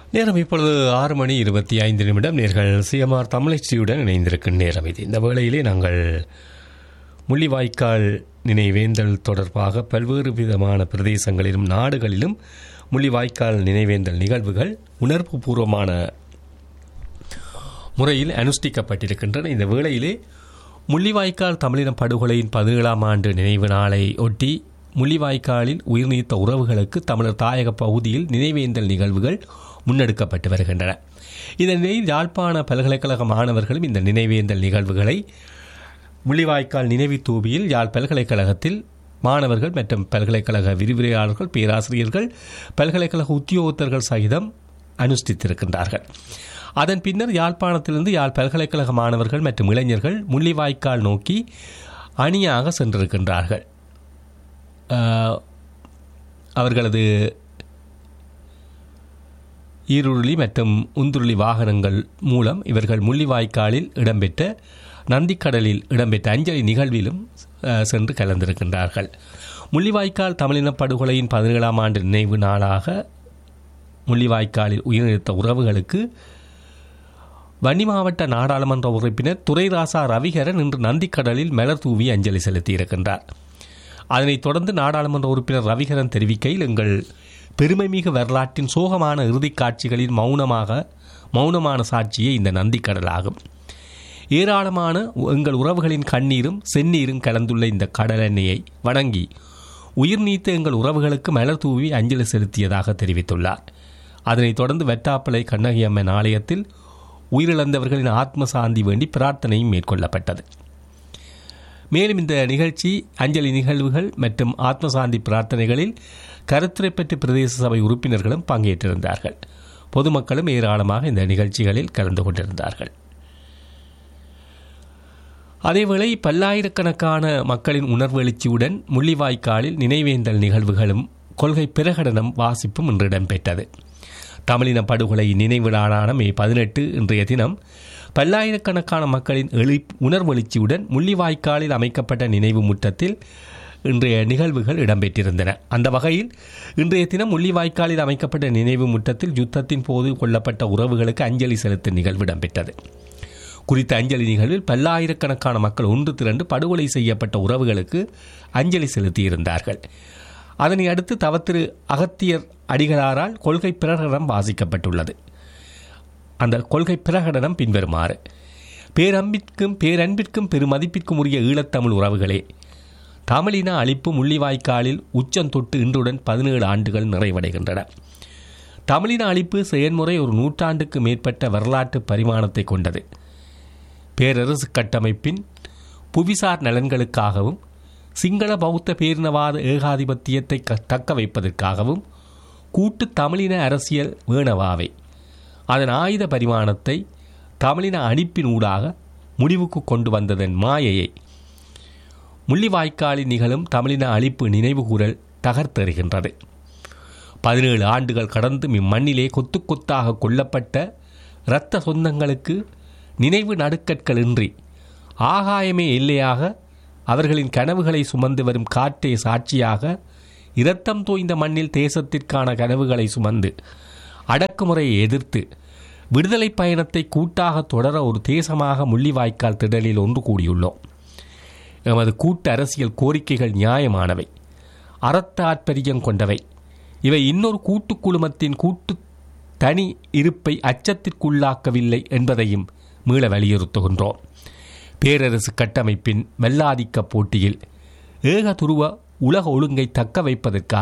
நேரம் இப்பொழுது ஆறு மணி இருபத்தி ஐந்து நிமிடம் நேர்கள் சிஎம்ஆர் தமிழச்சியுடன் இணைந்திருக்கும் நேரம் இது இந்த வேளையிலே நாங்கள் முள்ளிவாய்க்கால் நினைவேந்தல் தொடர்பாக பல்வேறு விதமான பிரதேசங்களிலும் நாடுகளிலும் முள்ளிவாய்க்கால் நினைவேந்தல் நிகழ்வுகள் உணர்வு பூர்வமான முறையில் அனுஷ்டிக்கப்பட்டிருக்கின்றன இந்த வேளையிலே முள்ளிவாய்க்கால் தமிழின படுகொலையின் பதினேழாம் ஆண்டு நினைவு நாளை ஒட்டி முள்ளிவாய்க்காலில் உயிர் நீத்த உறவுகளுக்கு தமிழர் தாயக பகுதியில் நினைவேந்தல் நிகழ்வுகள் முன்னெடுக்கப்பட்டு வருகின்றன இந்த நிலையில் யாழ்ப்பாண பல்கலைக்கழக மாணவர்களும் இந்த நினைவேந்தல் நிகழ்வுகளை முள்ளிவாய்க்கால் நினைவு தூபியில் யாழ் பல்கலைக்கழகத்தில் மாணவர்கள் மற்றும் பல்கலைக்கழக விரிவுரையாளர்கள் பேராசிரியர்கள் பல்கலைக்கழக உத்தியோகத்தர்கள் சகிதம் அனுஷ்டித்திருக்கின்றார்கள் அதன் பின்னர் யாழ்ப்பாணத்திலிருந்து யாழ் பல்கலைக்கழக மாணவர்கள் மற்றும் இளைஞர்கள் முள்ளிவாய்க்கால் நோக்கி அணியாக சென்றிருக்கின்றார்கள் ஆஹ், அவர்களது ஈருருளி மற்றும் உந்துருளி வாகனங்கள் மூலம் இவர்கள் முள்ளிவாய்க்காலில் இடம்பெற்ற நந்திக்கடலில் இடம்பெற்ற அஞ்சலி நிகழ்விலும் அஹ், சென்று கலந்திருக்கின்றார்கள் முள்ளிவாய்க்கால் தமிழின படுகொலையின் பதினேழாம் ஆண்டு நினைவு நாளாக முள்ளிவாய்க்காலில் உயிரிழந்த உறவுகளுக்கு வன்னி மாவட்ட நாடாளுமன்ற உறுப்பினர் துரைராசா ரவிகரன் இன்று நந்திக்கடலில் மலர் தூவி அஞ்சலி செலுத்தியிருக்கின்றார் அதனைத் தொடர்ந்து நாடாளுமன்ற உறுப்பினர் ரவிகரன் தெரிவிக்கையில் எங்கள் பெருமைமிகு வரலாற்றின் சோகமான இறுதிக் காட்சிகளின் மௌனமாக மௌனமான சாட்சியே இந்த நந்திக்கடல் ஆகும் ஏராளமான எங்கள் உறவுகளின் கண்ணீரும் செந்நீரும் கலந்துள்ள இந்த கடல் எண்ணெயை வணங்கி உயிர் நீத்த எங்கள் உறவுகளுக்கு மலர் தூவி அஞ்சலி செலுத்தியதாக தெரிவித்துள்ளார் அதனைத் தொடர்ந்து வெட்டாப்பளை கண்ணகி அம்மன் ஆலயத்தில் உயிரிழந்தவர்களின் ஆத்ம சாந்தி வேண்டி பிரார்த்தனையும் மேற்கொள்ளப்பட்டது மேலும் இந்த நிகழ்ச்சி அஞ்சலி நிகழ்வுகள் மற்றும் ஆத்மசாந்தி பிரார்த்தனைகளில் கருத்துரை பெற்ற பிரதேச சபை உறுப்பினர்களும் பங்கேற்றிருந்தார்கள் பொதுமக்களும் ஏராளமாக இந்த நிகழ்ச்சிகளில் கலந்து கொண்டிருந்தார்கள் அதேவேளை பல்லாயிரக்கணக்கான மக்களின் உணர்வெழுச்சியுடன் முள்ளிவாய்க்காலில் நினைவேந்தல் நிகழ்வுகளும் கொள்கை பிரகடனம் வாசிப்பும் இன்று இடம்பெற்றது தமிழின படுகொலை நினைவு நாளான மே பதினெட்டு இன்றைய தினம் பல்லாயிரக்கணக்கான மக்களின் எழு உணர்வெழுச்சியுடன் முள்ளிவாய்க்காலில் அமைக்கப்பட்ட நினைவு முற்றத்தில் இன்றைய நிகழ்வுகள் இடம்பெற்றிருந்தன அந்த வகையில் இன்றைய தினம் முள்ளிவாய்க்காலில் அமைக்கப்பட்ட நினைவு முற்றத்தில் யுத்தத்தின் போது கொல்லப்பட்ட உறவுகளுக்கு அஞ்சலி செலுத்தும் நிகழ்வு இடம்பெற்றது குறித்த அஞ்சலி நிகழ்வில் பல்லாயிரக்கணக்கான மக்கள் ஒன்று திரண்டு படுகொலை செய்யப்பட்ட உறவுகளுக்கு அஞ்சலி செலுத்தியிருந்தார்கள் அதனை அடுத்து தவத்திரு அகத்தியர் அடிகளாரால் கொள்கை பிரகடனம் வாசிக்கப்பட்டுள்ளது அந்த கொள்கை பிரகடனம் பின்வருமாறு பேரம்பிற்கும் பேரன்பிற்கும் பெருமதிப்பிற்கும் உரிய ஈழத்தமிழ் உறவுகளே தமிழின அழிப்பு முள்ளிவாய்க்காலில் உச்சம் தொட்டு இன்றுடன் பதினேழு ஆண்டுகள் நிறைவடைகின்றன தமிழின அழிப்பு செயல்முறை ஒரு நூற்றாண்டுக்கு மேற்பட்ட வரலாற்று பரிமாணத்தை கொண்டது பேரரசு கட்டமைப்பின் புவிசார் நலன்களுக்காகவும் சிங்கள பௌத்த பேரினவாத ஏகாதிபத்தியத்தை க- தக்க வைப்பதற்காகவும் கூட்டு தமிழின அரசியல் வேணவாவை அதன் ஆயுத பரிமாணத்தை தமிழின அணிப்பின் ஊடாக முடிவுக்கு கொண்டு வந்ததன் மாயையை முள்ளிவாய்க்காலில் நிகழும் தமிழின அழிப்பு நினைவுகூரல் தகர்த்தெறிகின்றது பதினேழு ஆண்டுகள் கடந்து இம்மண்ணிலே கொத்து கொத்தாக கொல்லப்பட்ட இரத்த சொந்தங்களுக்கு நினைவு நடுக்கற்களின்றி ஆகாயமே எல்லையாக அவர்களின் கனவுகளை சுமந்து வரும் காற்றே சாட்சியாக இரத்தம் தோய்ந்த மண்ணில் தேசத்திற்கான கனவுகளை சுமந்து அடக்குமுறையை எதிர்த்து விடுதலை பயணத்தை கூட்டாக தொடர ஒரு தேசமாக முள்ளிவாய்க்கால் திடலில் ஒன்று கூடியுள்ளோம் எமது கூட்டு அரசியல் கோரிக்கைகள் நியாயமானவை அறத்தாற்பரியம் கொண்டவை இவை இன்னொரு கூட்டு குழுமத்தின் கூட்டு தனி இருப்பை அச்சத்திற்குள்ளாக்கவில்லை என்பதையும் மீள வலியுறுத்துகின்றோம் பேரரசு கட்டமைப்பின் மெல்லாதிக்க போட்டியில் ஏகதுருவ உலக ஒழுங்கை தக்க வைப்பதற்காக